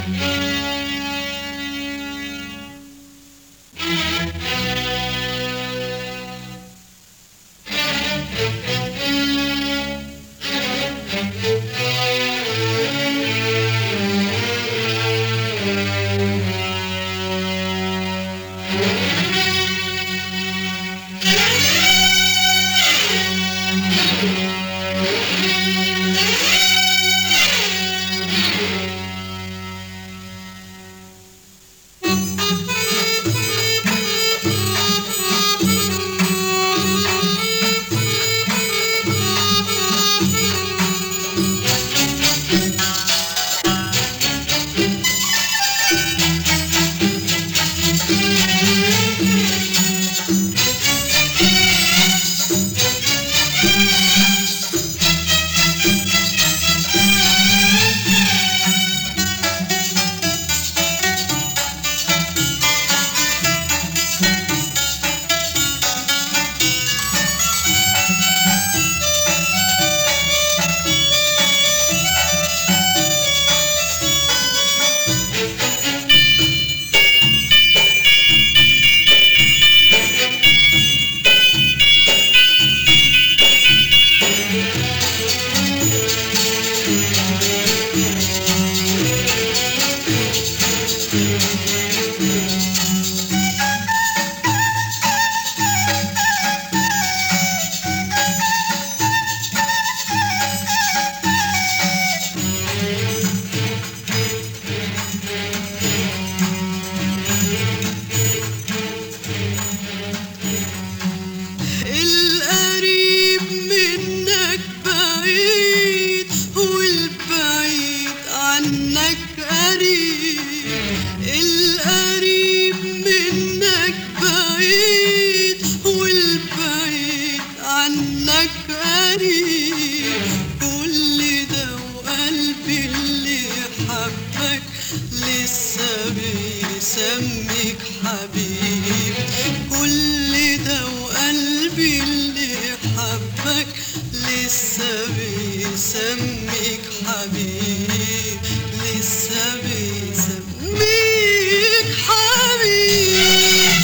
القريب منك بعيد والبعيد عنك قريب القريب منك بعيد والبعيد عنك قريب كل ده وقلبي اللي حبك لسه بيسميك حبيب كل ده وقلبي اللي حبك لسه بيسميك حبيب لسه بيسميك حبيب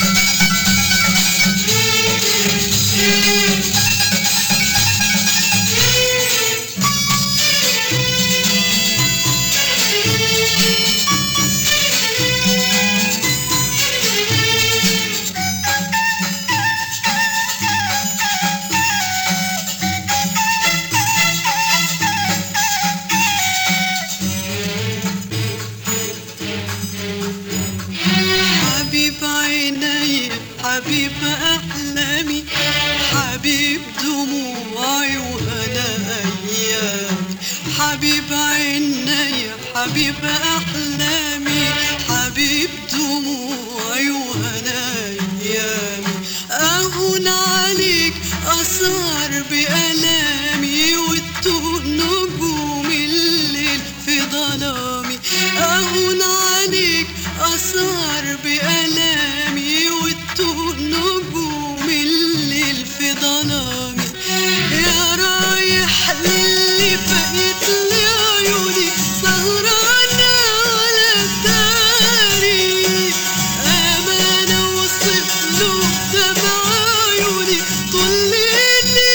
حبيب عيني حبيب أحلامي حبيب دموعي وهنا أيامي حبيب عيني حبيب أحلامي حبيب دموعي وهنا أيامي أهون عليك أسهر بألامي وتوه نجوم الليل في ظلامي أهون عليك أسهر بألامي وتوه نجوم الليل في ظلامي يا رايح للي بقيت لي عيوني سهرانة على الداري أمانة وصف له دمع عيوني طول ليلي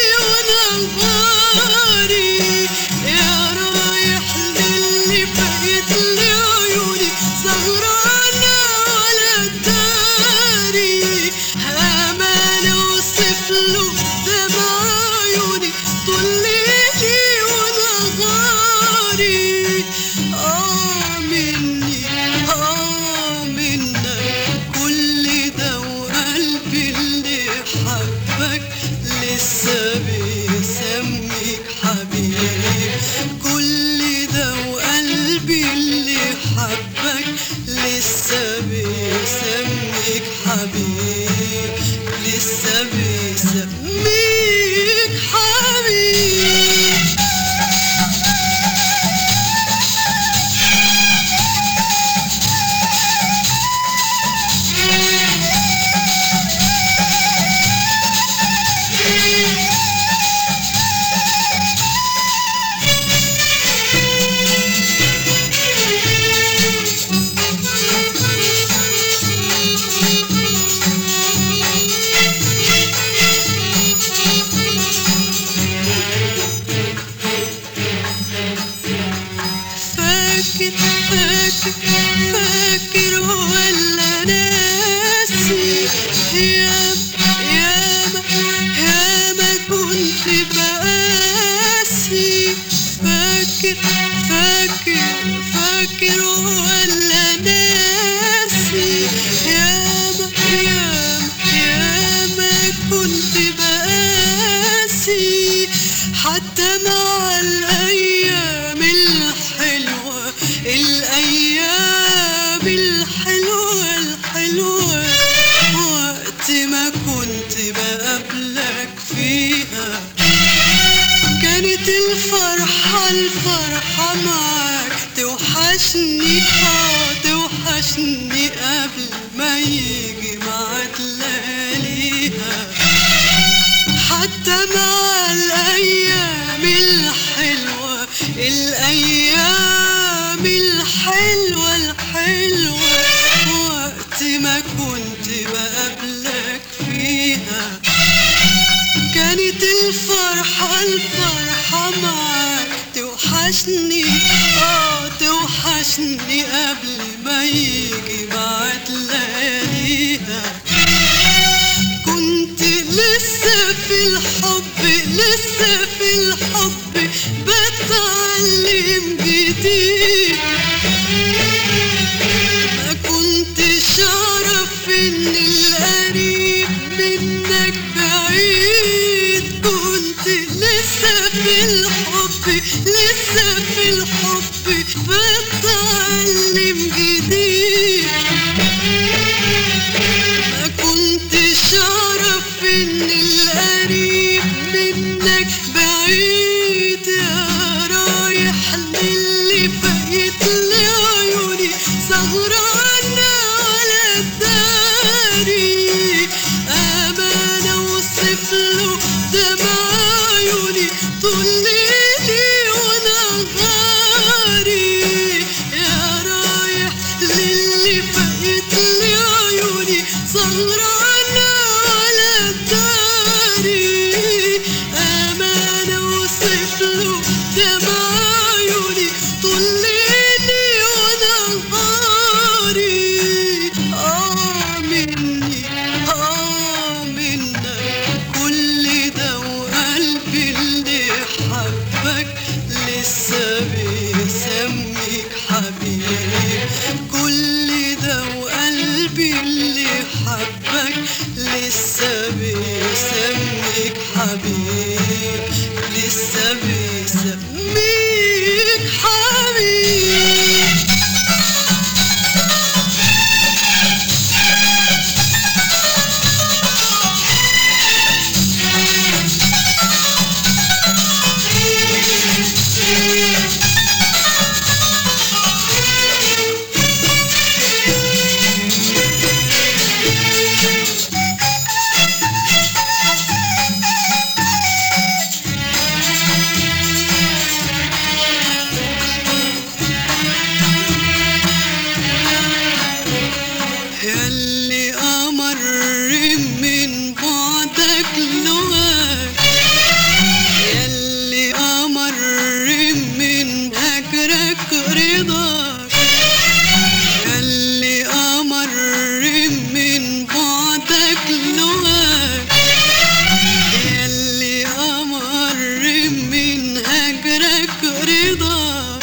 ونهاري يا رايح للي بقيت لي عيوني سهرانة على الداري أمانة وصف له دمع عيوني طول ليلي ونهاري آه مني آه منك كل ده وقلبي اللي حبك لسه بيسميك حبيب كل ده وقلبي اللي حبك لسه بيسميك حبيب لسه بيسميك حبيب فاكر فاكر ولا ناسي ياما ياما ياما كنت بقاسي فاكر فاكر فاكر ولا ناسي ياما ياما ياما كنت بقاسي حتى مع الأيام الحلوة الأيام الحلوة الحلوة وقت ما كنت بقابلك فيها كانت الفرحة الفرحة معاك توحشني اه توحشني قبل ما يجي معاك لياليها حتى مع الأيام الحلوة الأيام الحلوة الحلوة وقت ما كنت بقابلك فيها كانت الفرحة الفرحة معاك توحشني اه توحشني قبل ما يجي بعد لياليها كنت لسه في الحب لسه في الحب بتعلم جديد ما كنتش اعرف ان القريب منك بعيد كنت لسه في الحب لسه في الحب بتعلم جديد ما كنتش اعرف ان القريب منك بعيد يا رايح للي فايت لعيوني سهرانة على الداري أمانة اوصف له دمع عيوني طول ليلي ونهاري يا رايح للي فايت لعيوني سهرانة على الداري أمانة اوصف له دمع عيوني طول ليلي ونهاري آه مني آه منك كل ده وقلبي اللي حبك لسه بيسميك حبيب كل ده وقلبي اللي حبك لسه بيسميك حبيب لسه بيسميك حبيب ياللي أمر من بعدك لغاك ياللي أمر من هجرك رضاك ياللي أمر من بعدك لغاك ياللي أمر من هجرك رضاك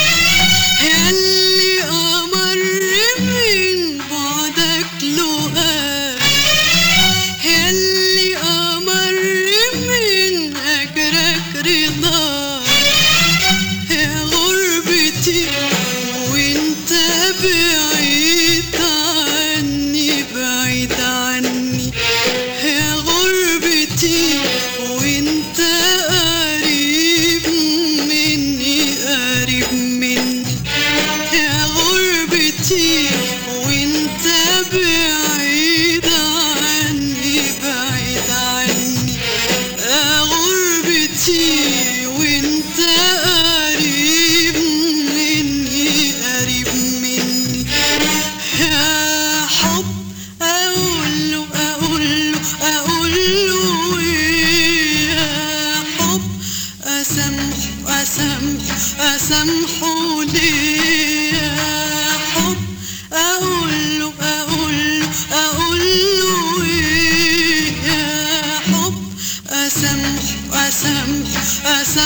ياللي أمر من بعدك لقاك ياللي أمر من أجرك رضاك يا غربتي وانت بعيد عني بعيد عني يا غربتي وانت قريب مني قريب مني يا غربتي وانت بعيد عني بعيد عني يا غربتي وانت قريب مني قريب مني يا حب اقول له اقول له اقول له يا حب اسامح اسامح اسامحه ليه يا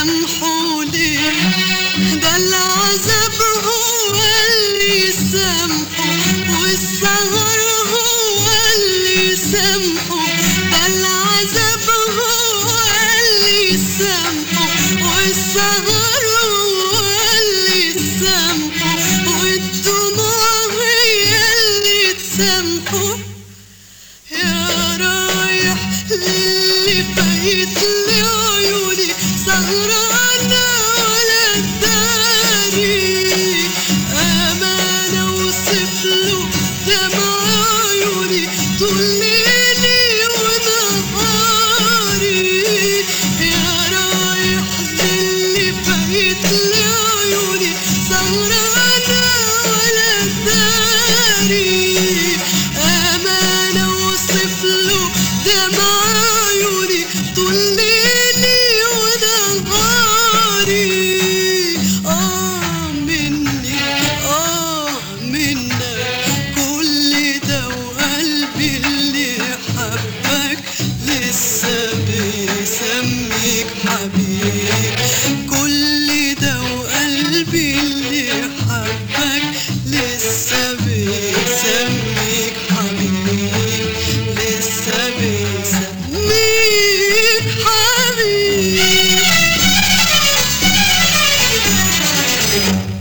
سامحه ليه ده العذاب هو اللي سامحه والسهر هو اللي سامحه ده العذاب هو اللي سامحه والسهر هو اللي سامحه والدموع هي اللي تسامحه يا رايح للي فايت لي عيوني سهرانة ولا داري أمانة اوصف له دمع عيوني طول ليلي ونهاري يا رايح للي فايت لي عيوني سهرانة ولا داري أمانة اوصف له دمع عيوني طول ليلي ونهاري آه مني آه منك كل ده وقلبي اللي حبك لسه بيسميك حبيب كل ده وقلبي اللي حبك لسه بيسميك حبيب لسه بيسميك حبيب